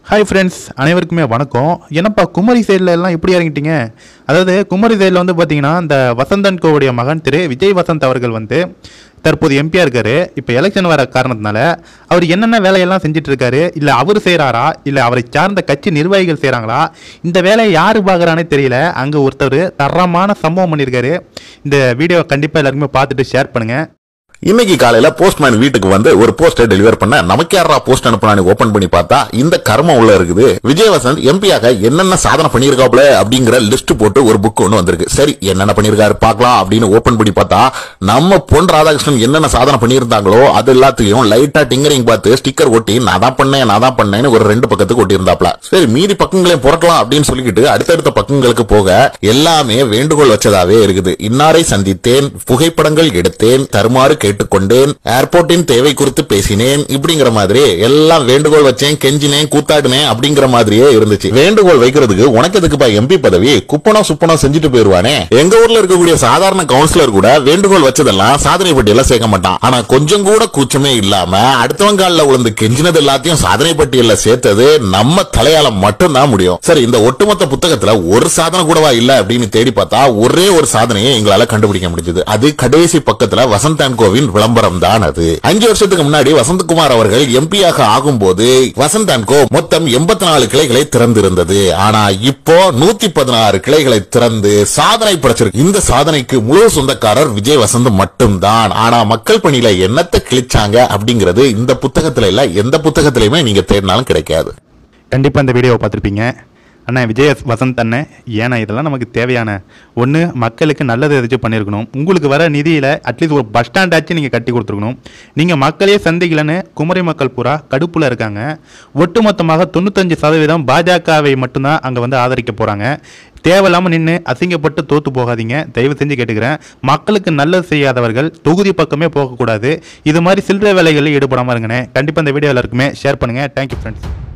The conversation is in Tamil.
ஹாய் ஃப்ரெண்ட்ஸ் அனைவருக்குமே வணக்கம் என்னப்பா குமரி சைடில் எல்லாம் எப்படி இறங்கிட்டீங்க அதாவது குமரி சைடில் வந்து பார்த்தீங்கன்னா இந்த வசந்தன் கோவுடைய மகன் திரு விஜய் வசந்த் அவர்கள் வந்து தற்போது எம்பியாக இருக்காரு இப்போ எலெக்ஷன் வர காரணத்தினால அவர் என்னென்ன வேலையெல்லாம் செஞ்சுட்டு இருக்காரு இல்லை அவர் செய்கிறாரா இல்லை அவரை சார்ந்த கட்சி நிர்வாகிகள் செய்கிறாங்களா இந்த வேலையை யார் பார்க்குறானே தெரியல அங்கே ஒருத்தர் தரமான சம்பவம் பண்ணியிருக்காரு இந்த வீடியோ கண்டிப்பாக எல்லாருக்குமே பார்த்துட்டு ஷேர் பண்ணுங்கள் இன்னைக்கு காலையில போஸ்ட்மேன் வீட்டுக்கு வந்து ஒரு போஸ்டை டெலிவர் பண்ண நமக்கு யாரா போஸ்ட் அனுப்பினான்னு ஓபன் பண்ணி பார்த்தா இந்த கர்மம் உள்ள இருக்குது விஜய் வசந்த் எம்பியாக என்னென்ன சாதனை பண்ணியிருக்காப்ல அப்படிங்கிற லிஸ்ட் போட்டு ஒரு புக் ஒன்று வந்திருக்கு சரி என்னென்ன பண்ணியிருக்காரு பார்க்கலாம் அப்படின்னு ஓபன் பண்ணி பார்த்தா நம்ம பொன் ராதாகிருஷ்ணன் என்னென்ன சாதனை பண்ணியிருந்தாங்களோ அது எல்லாத்தையும் லைட்டா டிங்கரிங் பார்த்து ஸ்டிக்கர் ஒட்டி நான் தான் பண்ணேன் நான் தான் பண்ணேன்னு ஒரு ரெண்டு பக்கத்துக்கு ஒட்டியிருந்தாப்ல சரி மீதி பக்கங்களையும் புரட்டலாம் அப்படின்னு சொல்லிக்கிட்டு அடுத்தடுத்த பக்கங்களுக்கு போக எல்லாமே வேண்டுகோள் வச்சதாவே இருக்குது இன்னாரை சந்தித்தேன் புகைப்படங்கள் எடுத்தேன் தருமாறு கேட்டுக்கொண்டேன் ஏர்போர்ட்டின் தேவை குறித்து பேசினேன் இப்படிங்கிற மாதிரி எல்லாம் வேண்டுகோள் வச்சேன் கெஞ்சினேன் கூத்தாடினேன் அப்படிங்கிற மாதிரியே இருந்துச்சு வேண்டுகோள் வைக்கிறதுக்கு உனக்கு எதுக்குப்பா எம்பி பதவி குப்பனம் சுப்பனம் செஞ்சுட்டு போயிருவானே எங்க ஊர்ல இருக்கக்கூடிய சாதாரண கவுன்சிலர் கூட வேண்டுகோள் வச்சதெல்லாம் சாதனை பட்டியல சேர்க்க மாட்டான் ஆனா கொஞ்சம் கூட கூச்சமே இல்லாம அடுத்தவங்க காலில் விழுந்து கெஞ்சினது எல்லாத்தையும் சாதனை பட்டியல்ல சேர்த்தது நம்ம தலையால மட்டும்தான் முடியும் சரி இந்த ஒட்டுமொத்த புத்தகத்துல ஒரு சாதனை கூடவா இல்ல அப்படின்னு தேடி பார்த்தா ஒரே ஒரு சாதனையை எங்களால கண்டுபிடிக்க முடிஞ்சது அது கடைசி பக்கத்துல வசந்த் அண்ட் கோவின் விளம்பரம் தான் அது அஞ்சு வருஷத்துக்கு முன்னாடி வசந்தகுமார் அவர்கள் எம்பியாக ஆகும்போது வசந்த் அண்ட் கோ மொத்தம் எண்பத்தி நாலு கிளைகளை திறந்திருந்தது ஆனா இப்போ நூத்தி பதினாறு கிளைகளை திறந்து சாதனை படைச்சிருக்கு இந்த சாதனைக்கு முழு சொந்தக்காரர் விஜய் வசந்த் மட்டும்தான் ஆனா மக்கள் பணியில என்னத்தை கிழிச்சாங்க அப்படிங்கிறது இந்த புத்தகத்துல இல்ல எந்த புத்தகத்திலயுமே நீங்க தேடினாலும் கிடைக்காது கண்டிப்பாக இந்த வீடியோவை பார்த்துருப்பீங்க அண்ணா விஜய வசந்த் அண்ணன் ஏன்னா இதெல்லாம் நமக்கு தேவையான ஒன்று மக்களுக்கு நல்லது எதாச்சும் பண்ணியிருக்கணும் உங்களுக்கு வர நிதியில் அட்லீஸ்ட் ஒரு பஸ் ஸ்டாண்டாச்சும் நீங்கள் கட்டி கொடுத்துருக்கணும் நீங்கள் மக்களே சந்திக்கலன்னு குமரி மக்கள் பூரா கடுப்பில் இருக்காங்க ஒட்டுமொத்தமாக தொண்ணூத்தஞ்சு சதவீதம் பாஜகவை மட்டும்தான் அங்கே வந்து ஆதரிக்க போகிறாங்க தேவையில்லாமல் நின்று அசிங்கப்பட்டு தோத்து போகாதீங்க தயவு செஞ்சு கேட்டுக்கிறேன் மக்களுக்கு நல்லது செய்யாதவர்கள் தொகுதி பக்கமே போகக்கூடாது இது மாதிரி சில்லறை வேலைகளில் ஈடுபடாமல் இருங்கண்ணே கண்டிப்பாக இந்த வீடியோ எல்லாருக்குமே ஷேர் பண்ணுங்கள் தேங்க்யூ ஃப்ரெண்ட்ஸ்